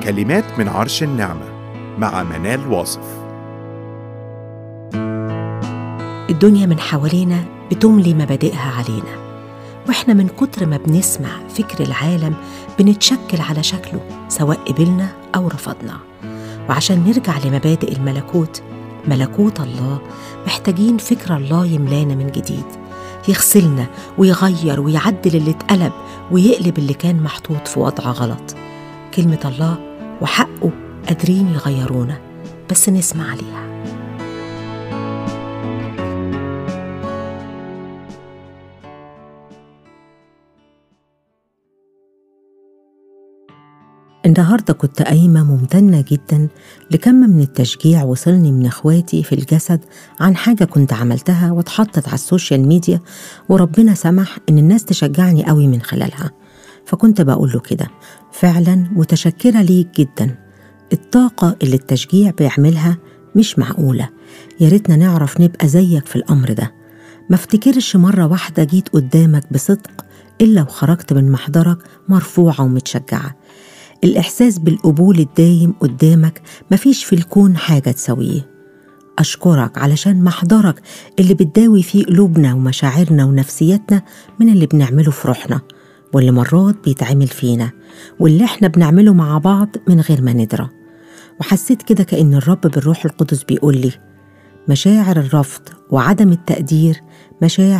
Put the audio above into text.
كلمات من عرش النعمة مع منال واصف الدنيا من حوالينا بتملي مبادئها علينا واحنا من كتر ما بنسمع فكر العالم بنتشكل على شكله سواء قبلنا او رفضنا وعشان نرجع لمبادئ الملكوت ملكوت الله محتاجين فكر الله يملانا من جديد يغسلنا ويغير ويعدل اللي اتقلب ويقلب اللي كان محطوط في وضع غلط كلمة الله وحقه قادرين يغيرونا بس نسمع عليها النهارده كنت قايمة ممتنة جدا لكم من التشجيع وصلني من اخواتي في الجسد عن حاجة كنت عملتها واتحطت على السوشيال ميديا وربنا سمح إن الناس تشجعني قوي من خلالها فكنت بقول له كده فعلا متشكرة ليك جدا الطاقة اللي التشجيع بيعملها مش معقولة يا ريتنا نعرف نبقى زيك في الأمر ده ما افتكرش مرة واحدة جيت قدامك بصدق إلا وخرجت من محضرك مرفوعة ومتشجعة الإحساس بالقبول الدايم قدامك مفيش في الكون حاجة تسويه أشكرك علشان محضرك اللي بتداوي فيه قلوبنا ومشاعرنا ونفسيتنا من اللي بنعمله في روحنا واللي مرات بيتعمل فينا واللي احنا بنعمله مع بعض من غير ما ندرى وحسيت كده كأن الرب بالروح القدس بيقول لي مشاعر الرفض وعدم التقدير مشاعر